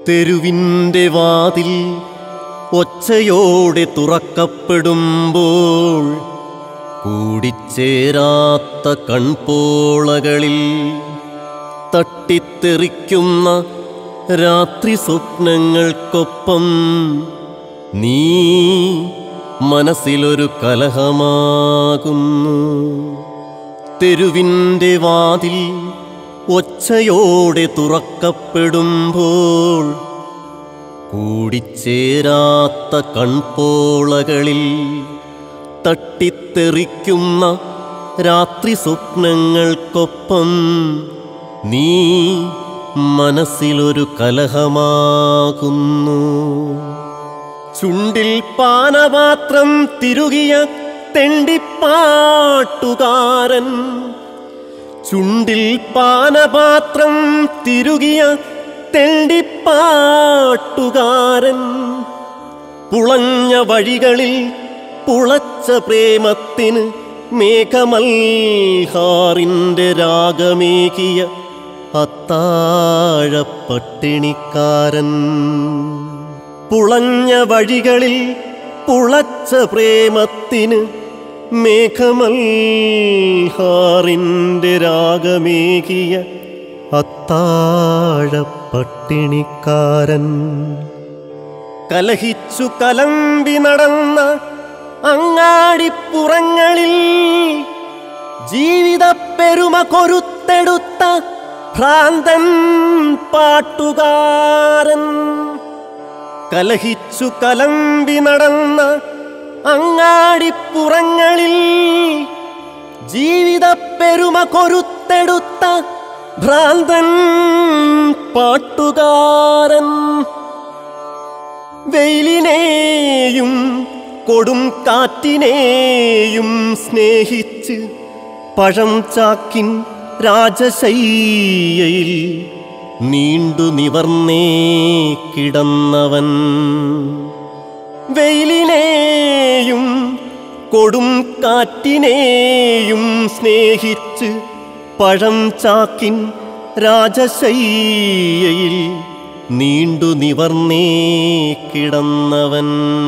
തെരുവിൻ്റെ വാതിൽ ഒച്ചയോടെ തുറക്കപ്പെടുമ്പോൾ കൂടിച്ചേരാത്ത കൺപോളകളിൽ തട്ടിത്തെറിക്കുന്ന രാത്രി സ്വപ്നങ്ങൾക്കൊപ്പം നീ മനസ്സിലൊരു കലഹമാകുന്നു തെരുവിൻ്റെ വാതിൽ ഒച്ചയോടെ തുറക്കപ്പെടുമ്പോൾ കൂടിച്ചേരാത്ത കൺപോളകളിൽ തട്ടിത്തെറിക്കുന്ന രാത്രി സ്വപ്നങ്ങൾക്കൊപ്പം നീ മനസ്സിലൊരു കലഹമാകുന്നു ചുണ്ടിൽ പാനപാത്രം തിരുകിയ തെണ്ടിപ്പാട്ടുകാരൻ ചുണ്ടിൽ പാനപാത്രം തിരുകിയ തെണ്ടിപ്പാട്ടുകാരൻ പുളഞ്ഞ വഴികളിൽ പുളച്ച പ്രേമത്തിന് മേഘമൽഹാറിൻ്റെ രാഗമേകിയ അത്താഴപ്പട്ടിണിക്കാരൻ പുളഞ്ഞ വഴികളിൽ പുളച്ച പ്രേമത്തിന് മേഘമൽഹാറിൻ്റെ രാഗമേകിയ അത്താഴപ്പട്ടിണിക്കാരൻ കലഹിച്ചു കലമ്പി നടന്ന അങ്ങാടിപ്പുറങ്ങളിൽ ജീവിത പെരുമ കൊരുത്തെടുത്ത ഭ്രാന്തൻ പാട്ടുകാരൻ കലഹിച്ചു കലമ്പി നടന്ന അങ്ങാടിപ്പുറങ്ങളിൽ ജീവിത പെരുമ കൊരുത്തെടുത്ത ഭ്രാന്തൻ പാട്ടുകാരൻ വെയിലിനെയും കൊടും കാറ്റിനെയും സ്നേഹിച്ച് പഴം ചാക്കിൻ രാജശയ്യയിൽ നീണ്ടു നിവർന്നേ കിടന്നവൻ വെയിലിനെയും കൊടും കാറ്റിനെയും സ്നേഹിച്ച് പഴം ചാക്കിൻ രാജശയ്യയിൽ നീണ്ടു നിവർന്നേ കിടന്നവൻ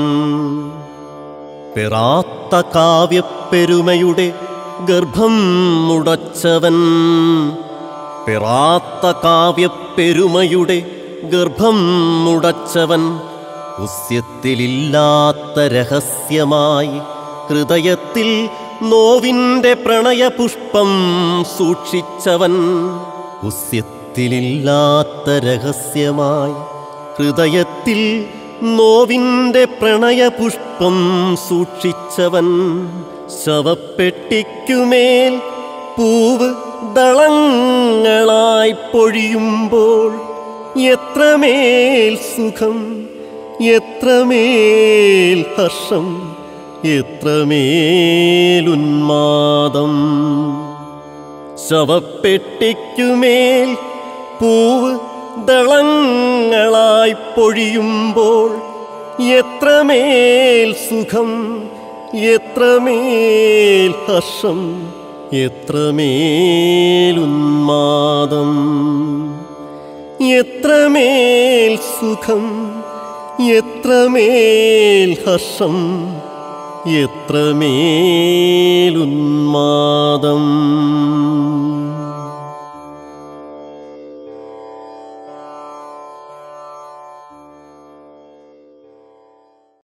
പെറാത്ത കാവ്യപ്പെരുമയുടെ ഗർഭം മുടച്ചവൻ പെറാത്ത കാവ്യപ്പെരുമയുടെ ഗർഭം മുടച്ചവൻ ഉസ്യത്തിലില്ലാത്ത രഹസ്യമായി ഹൃദയത്തിൽ നോവിൻ്റെ പ്രണയപുഷ്പം സൂക്ഷിച്ചവൻ ഉസ്യത്തിലില്ലാത്ത രഹസ്യമായി ഹൃദയത്തിൽ നോവിൻ്റെ പ്രണയപുഷ്പം സൂക്ഷിച്ചവൻ ശവപ്പെട്ടിക്കുമേൽ പൂവ് ദളങ്ങളായി പൊഴിയുമ്പോൾ എത്രമേൽ സുഖം എത്രമേൽ ഹർഷം എത്രമേലുന്മാദം ശവപ്പെട്ടിക്കുമേൽ പൂവ് ദളങ്ങളായി പൊഴിയുമ്പോൾ എത്രമേൽ സുഖം എത്രമേൽ ഹർഷം എത്രമേലുന്മാദം എത്രമേൽ സുഖം എത്രമേൽ ഹർഷം എത്രമേലുന്മാദം